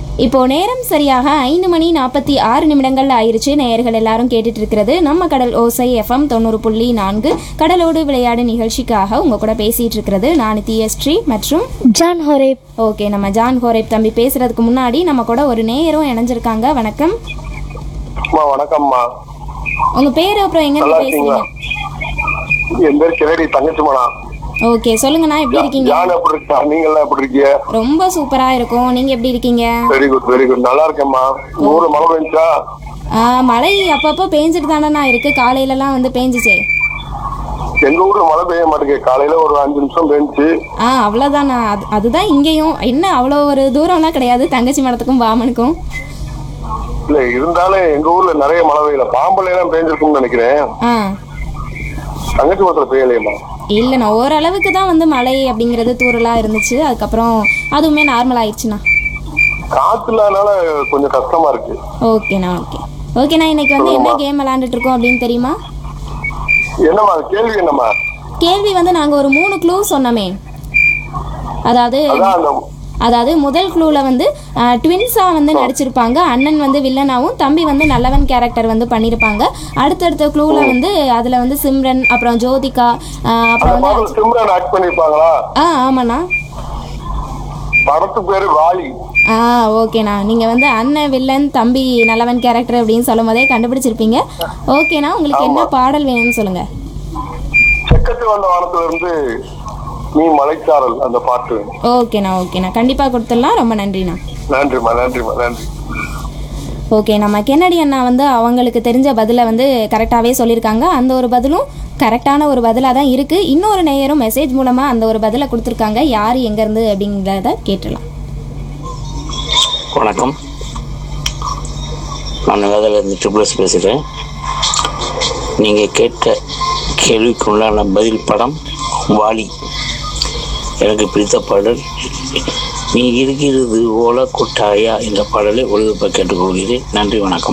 இப்போ நேரம் சரியாக ஐந்து மணி நாற்பத்தி ஆறு நிமிடங்கள் ஆயிருச்சு நேயர்கள் எல்லாரும் கேட்டுட்டு இருக்கிறது நம்ம கடல் ஓசை எஃப்எம் தொண்ணூறு புள்ளி நான்கு கடலோடு விளையாடு நிகழ்ச்சிக்காக உங்க கூட பேசிட்டு இருக்கிறது நான் தியஸ்ரீ மற்றும் ஜான் ஹொரேப் ஓகே நம்ம ஜான் ஹோரேப் தம்பி பேசுறதுக்கு முன்னாடி நம்ம கூட ஒரு நேயரும் இணைஞ்சிருக்காங்க வணக்கம் அம்மா வணக்கம்மா உங்க பேரு அப்புறம் எங்க நல்லா இருந்து இருக்கீங்களா பேசுறீங்க என் பேர் கிளடி தங்கச்சிமனா ஓகே சொல்லுங்கண்ணா எப்படி இருக்கீங்க ஜான் எப்படி இருக்கா நீங்க எல்லாம் எப்படி இருக்கீங்க ரொம்ப சூப்பரா இருக்கும் நீங்க எப்படி இருக்கீங்க வெரி குட் வெரி குட் நல்லா இருக்கேம்மா உங்க ஊர்ல மழை பெஞ்சா ஆ, மழை அப்பப்போ பேஞ்சிட்டு தானேண்ணா இருக்கு காலையிலலாம் வந்து பேஞ்சிச்சே எங்க ஊர்ல மழை பெய்ய மாட்டேங்குது காலையில ஒரு அஞ்சு நிமிஷம் பெஞ்சு ஆ அவ்வளோதாண்ணா அது அதுதான் இங்கேயும் என்ன அவ்வளோ ஒரு தூரம்லாம் கிடையாது தங்கச்சி மடத்துக்கும் பாமனுக்கும் இல்ல இருந்தாலும் எங்க ஊர்ல நிறைய மழை பெய்யல பாம்புல எல்லாம் பெஞ்சிருக்கும்னு நினைக்கிறேன் ஆ தங்கச்சி மரத்துல பெய்யலையம்மா இல்லைண்ணா ஓரளவுக்கு தான் வந்து மழை அப்படிங்கிறது தூரலாக இருந்துச்சு அதுக்கப்புறம் அதுவுமே நார்மல் ஆயிடுச்சுண்ணா காத்து இல்லாதனால கொஞ்சம் கஷ்டமா இருக்கு ஓகேண்ணா ஓகே ஓகேண்ணா இன்னைக்கு வந்து என்ன கேம் விளாண்டுட்டு இருக்கோம் அப்படின்னு தெரியுமா என்னம்மா கேள்வி என்னம்மா கேள்வி வந்து நாங்கள் ஒரு மூணு க்ளூ சொன்னோமே அதாவது அதான் அந்த அதாவது முதல் க்ளூவில் வந்து ட்வின்ஸாக வந்து நடிச்சிருப்பாங்க அண்ணன் வந்து வில்லனாவும் தம்பி வந்து நல்லவன் கேரக்டர் வந்து பண்ணியிருப்பாங்க அடுத்தடுத்த க்ளூவில் வந்து அதில் வந்து சிம்ரன் அப்புறம் ஜோதிகா ஆ, அந்த அப்புறம் வந்து பாடல் சிம்ரன் ஆக்ட் பண்ணிருப்பாங்களா ஆ ஆமாண்ணா படத்து பேரு வாலி ஆ ஓகேண்ணா நீங்கள் வந்து அண்ணன் வில்லன் தம்பி நல்லவன் கேரக்டர் அப்படின்னு சொல்லும் போதே கண்டுபிடிச்சிருப்பீங்க ஓகேண்ணா உங்களுக்கு என்ன பாடல் வேணும்னு சொல்லுங்கள் செக்கத்து வந்த வானத்துல இருந்து நீ மலைச்சாரல் அந்த பாட்டு ஓகேண்ணா ஓகேண்ணா கண்டிப்பாக கொடுத்துடலாம் ரொம்ப நன்றிண்ணா நன்றிம்மா நன்றிம்மா நன்றி ஓகே நம்ம கென்னடி அண்ணா வந்து அவங்களுக்கு தெரிஞ்ச பதிலை வந்து கரெக்டாகவே சொல்லியிருக்காங்க அந்த ஒரு பதிலும் கரெக்டான ஒரு பதிலாக தான் இருக்குது இன்னொரு நேயரும் மெசேஜ் மூலமாக அந்த ஒரு பதிலை கொடுத்துருக்காங்க யார் எங்கேருந்து அப்படிங்கிறத கேட்டுடலாம் வணக்கம் நான் வேதாலேருந்து ட்ரிபிள் எஸ் பேசுகிறேன் நீங்கள் கேட்ட கேள்விக்கு உண்டான பதில் படம் வாலி எனக்கு பிடித்த பாடல் நீ இருக்கிறது ஓல கொட்டாயா என்ற பாடலை ஒழுதுப்ப கேட்டுக்கொள்கிறேன் நன்றி வணக்கம்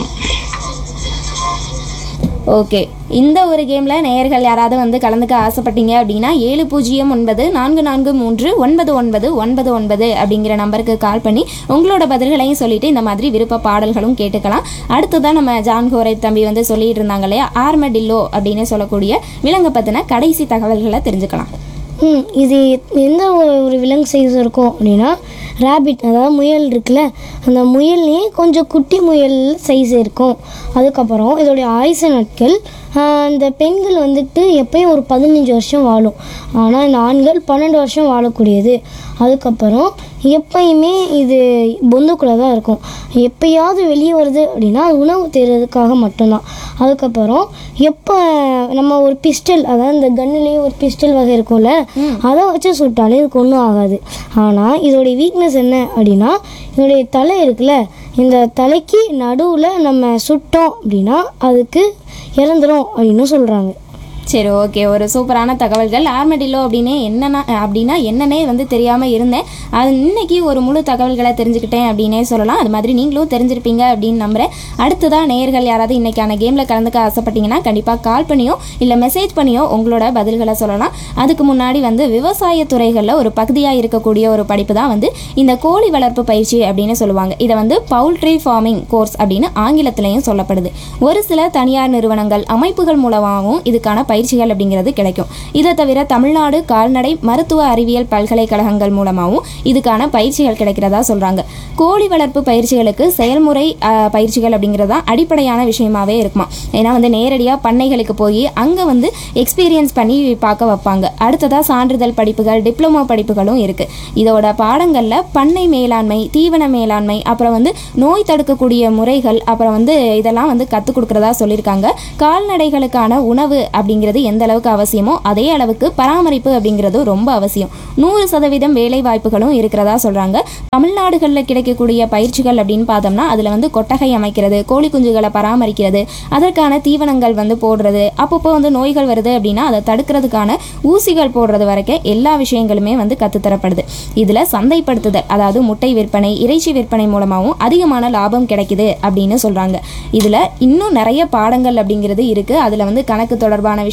ஓகே இந்த ஒரு கேமில் நேயர்கள் யாராவது வந்து கலந்துக்க ஆசைப்பட்டீங்க அப்படின்னா ஏழு பூஜ்ஜியம் ஒன்பது நான்கு நான்கு மூன்று ஒன்பது ஒன்பது ஒன்பது ஒன்பது அப்படிங்கிற நம்பருக்கு கால் பண்ணி உங்களோட பதில்களையும் சொல்லிட்டு இந்த மாதிரி விருப்ப பாடல்களும் கேட்டுக்கலாம் அடுத்ததான் நம்ம ஜான் கோரை தம்பி வந்து சொல்லிட்டு இருந்தாங்க இல்லையா ஆர்மடில்லோ அப்படின்னு சொல்லக்கூடிய விலங்கை பற்றின கடைசி தகவல்களை தெரிஞ்சுக்கலாம் ம் இது எந்த ஒரு ஒரு விலங்கு சைஸ் இருக்கும் அப்படின்னா ரேபிட் அதாவது முயல் இருக்குல்ல அந்த முயல்லையே கொஞ்சம் குட்டி முயல் சைஸ் இருக்கும் அதுக்கப்புறம் இதோடைய ஆயுச நாட்கள் ஆஹ், இந்த பெண்கள் வந்துட்டு எப்பயும் ஒரு பதினஞ்சு வருஷம் வாழும் ஆனால் இந்த ஆண்கள் பன்னெண்டு வருஷம் வாழக்கூடியது அதுக்கப்புறம் எப்பயுமே இது பொந்துக்குள்ளே தான் இருக்கும் எப்பயாவது வெளியே வருது அப்படின்னா அது உணவு தேடுறதுக்காக மட்டும்தான் அதுக்கப்புறம் எப்போ நம்ம ஒரு பிஸ்டல் அதாவது இந்த கன்னுலேயே ஒரு பிஸ்டல் வகை இருக்கும்ல அதை வச்சு சுட்டாலே இதுக்கு ஒன்றும் ஆகாது ஆனால் இதோடைய வீக்னஸ் என்ன அப்படின்னா இதோடைய தலை இருக்குல்ல இந்த தலைக்கு நடுவில் நம்ம சுட்டோம் அப்படின்னா அதுக்கு இறந்துரும் அப்படின்னு சொல்கிறாங்க சரி ஓகே ஒரு சூப்பரான தகவல்கள் ஆர்மெடிலோ அப்படின்னே என்னன்னா அப்படின்னா என்னன்னே வந்து தெரியாமல் இருந்தேன் அது இன்னைக்கு ஒரு முழு தகவல்களை தெரிஞ்சுக்கிட்டேன் அப்படின்னே சொல்லலாம் அது மாதிரி நீங்களும் தெரிஞ்சிருப்பீங்க அப்படின்னு நம்புகிறேன் அடுத்ததான் நேயர்கள் யாராவது இன்னைக்கான கேமில் கலந்துக்க ஆசைப்பட்டீங்கன்னா கண்டிப்பாக கால் பண்ணியோ இல்லை மெசேஜ் பண்ணியோ உங்களோட பதில்களை சொல்லலாம் அதுக்கு முன்னாடி வந்து விவசாய துறைகளில் ஒரு பகுதியாக இருக்கக்கூடிய ஒரு படிப்பு தான் வந்து இந்த கோழி வளர்ப்பு பயிற்சி அப்படின்னு சொல்லுவாங்க இதை வந்து பவுல்ட்ரி ஃபார்மிங் கோர்ஸ் அப்படின்னு ஆங்கிலத்திலையும் சொல்லப்படுது ஒரு சில தனியார் நிறுவனங்கள் அமைப்புகள் மூலமாகவும் இதுக்கான பயிற்சிகள் அப்படிங்கிறது கிடைக்கும் இதை தவிர தமிழ்நாடு கால்நடை மருத்துவ அறிவியல் பல்கலைக்கழகங்கள் மூலமாகவும் இதுக்கான பயிற்சிகள் கிடைக்கிறதா சொல்றாங்க கோழி வளர்ப்பு பயிற்சிகளுக்கு செயல்முறை ஆஹ், பயிற்சிகள் அப்படிங்கிறது தான் அடிப்படையான விஷயமாவே இருக்குமா ஏன்னா வந்து நேரடியாக பண்ணைகளுக்கு போய் அங்கே வந்து எக்ஸ்பீரியன்ஸ் பண்ணி பார்க்க வைப்பாங்க அடுத்ததாக சான்றிதழ் படிப்புகள் டிப்ளமோ படிப்புகளும் இருக்கு இதோட பாடங்களில் பண்ணை மேலாண்மை தீவன மேலாண்மை அப்புறம் வந்து நோய் தடுக்கக்கூடிய முறைகள் அப்புறம் வந்து இதெல்லாம் வந்து கற்றுக் கொடுக்குறதா சொல்லியிருக்காங்க கால்நடைகளுக்கான உணவு அப்படிங்கிறது எந்த அளவுக்கு அவசியமோ அதே அளவுக்கு பராமரிப்பு அப்படிங்கிறதும் ரொம்ப அவசியம் நூறு சதவீதம் வேலை வாய்ப்புகளும் இருக்கிறதா சொல்கிறாங்க தமிழ்நாடுகளில் கிடைக்கக்கூடிய பயிற்சிகள் அப்படின்னு பார்த்தோம்னா அதில் வந்து கொட்டகை அமைக்கிறது கோழி குஞ்சுகளை பராமரிக்கிறது அதற்கான தீவனங்கள் வந்து போடுறது அப்பப்போ வந்து நோய்கள் வருது அப்படின்னா அதை தடுக்கிறதுக்கான ஊசிகள் போடுறது வரைக்கும் எல்லா விஷயங்களுமே வந்து கற்றுத்தரப்படுது இதில் சந்தைப்படுத்துதல் அதாவது முட்டை விற்பனை இறைச்சி விற்பனை மூலமாகவும் அதிகமான லாபம் கிடைக்குது அப்படின்னு சொல்கிறாங்க இதில் இன்னும் நிறைய பாடங்கள் அப்படிங்கிறது இருக்குது அதில் வந்து கணக்கு தொடர்பான விஷயம்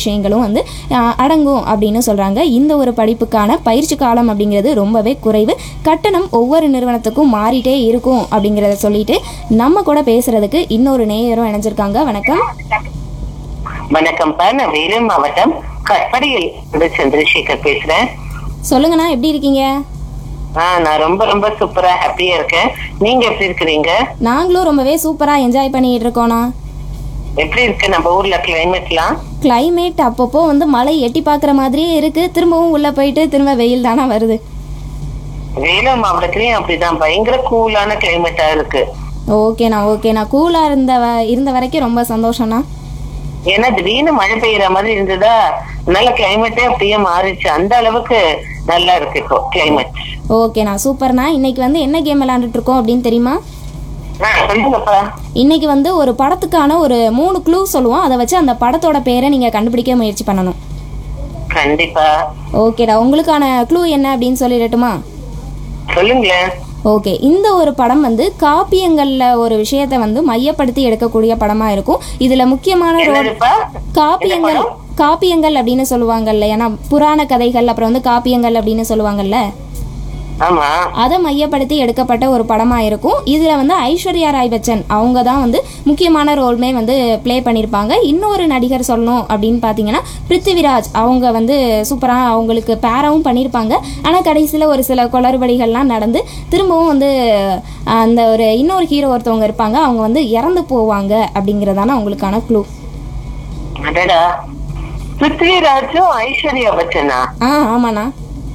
விஷயங்களும் வந்து ஆஹ், அடங்கும் அப்படின்னு சொல்கிறாங்க இந்த ஒரு படிப்புக்கான பயிற்சி காலம் அப்படிங்கிறது ரொம்பவே குறைவு கட்டணம் ஒவ்வொரு நிறுவனத்துக்கும் மாறிட்டே இருக்கும் அப்படிங்கிறத சொல்லிட்டு நம்ம கூட பேசுறதுக்கு இன்னொரு நேயரும் இணைஞ்சிருக்காங்க வணக்கம் வணக்கம்ப்பா நான் வேலூர் மாவட்டம் கட்படியில் இருந்து சந்திரசேகர் பேசுறேன் சொல்லுங்கண்ணா எப்படி இருக்கீங்க ஆ நான் ரொம்ப ரொம்ப சூப்பரா ஹாப்பியா இருக்கேன் நீங்க எப்படி இருக்கிறீங்க நாங்களும் ரொம்பவே சூப்பராக என்ஜாய் பண்ணிட்டு இருக்கோண்ணா எப்படி இருக்கு நம்ம ஊர்ல கிளைமேட்லாம் climate அப்பப்போ வந்து மழை எட்டி பார்க்குற மாதிரியே இருக்குது திரும்பவும் உள்ளே போயிட்டு திரும்ப வெயில் தானே வருது வேலூர் மாவட்டத்திலயும் அப்படிதான் பயங்கர கூலான கிளைமேட்டா இருக்கு ஓகேண்ணா ஓகேண்ணா கூலாக இருந்த வ- இருந்த வரைக்கும் ரொம்ப சந்தோஷம்ண்ணா ஏன்னா திடீர்னு மழை பெய்யற மாதிரி இருந்ததா நல்ல கிளைமேட்டே அப்படியே மாறிச்சு அந்த அளவுக்கு நல்லா இருக்கு இப்போ கிளைமேட் ஓகேண்ணா சூப்பர்ண்ணா இன்னைக்கு வந்து என்ன கேம் விளையாண்டுட்டு இருக்கோம் அப்படின்னு தெரியுமா ஆ சொல்லுங்கப்பா இன்னைக்கு வந்து ஒரு படத்துக்கான ஒரு மூணு க்ளூ சொல்லுவோம் அதை வச்சு அந்த படத்தோட பேரை நீங்கள் கண்டுபிடிக்க முயற்சி பண்ணணும் கண்டிப்பா ஓகேடா உங்களுக்கான க்ளூ என்ன அப்படின்னு சொல்லிடட்டுமா சொல்லுங்களேன் ஓகே இந்த ஒரு படம் வந்து காப்பியங்களில் ஒரு விஷயத்தை வந்து மையப்படுத்தி எடுக்கக்கூடிய படமாக இருக்கும் இதில் முக்கியமான ரோல் என்னதுப்பா காப்பியங்கள் காப்பியங்கள் அப்படின்னு சொல்லுவாங்கல்ல ஏன்னா புராண கதைகள் அப்புறம் வந்து காப்பியங்கள் அப்படின்னு சொல்லுவாங்கல்ல ஆமா அதை மையப்படுத்தி எடுக்கப்பட்ட ஒரு படமாக இருக்கும் இதில் வந்து ஐஸ்வர்யா ராய் பச்சன் அவங்க தான் வந்து முக்கியமான ரோல்மே வந்து ப்ளே பண்ணியிருப்பாங்க இன்னொரு நடிகர் சொல்லணும் அப்படின்னு பார்த்தீங்கன்னா பிருத்திவிராஜ் அவங்க வந்து சூப்பராக அவங்களுக்கு பேராவும் பண்ணியிருப்பாங்க ஆனால் கடைசியில் ஒரு சில குளறுபடிகள்லாம் நடந்து திரும்பவும் வந்து அந்த ஒரு இன்னொரு ஹீரோ ஒருத்தவங்க இருப்பாங்க அவங்க வந்து இறந்து போவாங்க அப்படிங்கிறதான அவங்களுக்கான க்ளூ அடடா பிருத்விராஜும் ஐஸ்வர்யா பச்சனா ஆ ஆமாண்ணா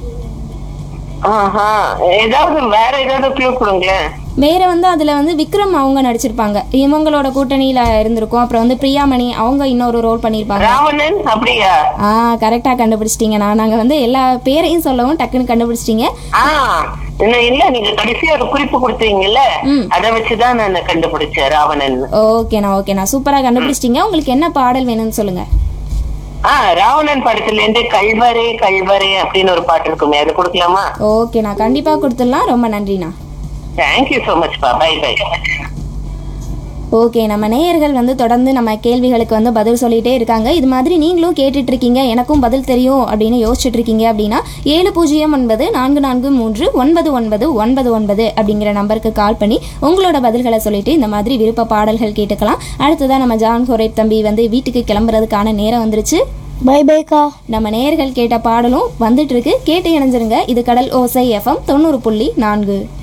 ஆஹா ஏதாவது வேற ஏதாவது க்ளூ கொடுங்களேன் வேற வந்து அதில் வந்து விக்ரம் அவங்க நடிச்சிருப்பாங்க இவங்களோட கூட்டணியில் இருந்திருக்கும் அப்புறம் வந்து பிரியாமணி அவங்க இன்னொரு ரோல் பண்ணியிருப்பாங்க ராவணன் அப்படியா ஆ கரெக்டாக கண்டுபிடிச்சிட்டிங்கண்ணா நாங்கள் வந்து எல்லா பேரையும் சொல்லவும் டக்குன்னு கண்டுபிடிச்சிட்டிங்க ஆ இன்னும் இல்ல நீங்க கடைசியா ஒரு குறிப்பு கொடுத்தீங்கல்ல அத வச்சுதான் நான் கண்டுபிடிச்சேன் ராவணன் ஓகேண்ணா ஓகேண்ணா சூப்பராக கண்டுபிடிச்சிட்டிங்க உங்களுக்கு என்ன பாடல் வேணும்னு சொல்லுங்கள் ஆ ராவணன் படத்துல இருந்து கல்வரே கல்வரே அப்படின்னு ஒரு பாட்டு இருக்குமே அது கொடுக்கலாமா ஓகேண்ணா கண்டிப்பாக கொடுத்துடலாம் ரொம்ப நன்றிண்ணா தேங்க்யூ சோ மச் பா பை பை ஓகே நம்ம நேயர்கள் வந்து தொடர்ந்து நம்ம கேள்விகளுக்கு வந்து பதில் சொல்லிட்டே இருக்காங்க இது மாதிரி நீங்களும் கேட்டுட்டு இருக்கீங்க எனக்கும் பதில் தெரியும் அப்படின்னு யோசிச்சுட்டு இருக்கீங்க அப்படின்னா ஏழு பூஜ்ஜியம் ஒன்பது நான்கு நான்கு மூன்று ஒன்பது ஒன்பது ஒன்பது ஒன்பது அப்படிங்கிற நம்பருக்கு கால் பண்ணி உங்களோட பதில்களை சொல்லிட்டு இந்த மாதிரி விருப்ப பாடல்கள் கேட்டுக்கலாம் அடுத்ததான் நம்ம ஜான் ஹோரேப் தம்பி வந்து வீட்டுக்கு கிளம்புறதுக்கான நேரம் வந்துருச்சு பை பைக்கா நம்ம நேயர்கள் கேட்ட பாடலும் வந்துட்டு இருக்கு கேட்டு இணைஞ்சிருங்க இது கடல் ஓசை எஃப்எம் தொண்ணூறு புள்ளி நான்கு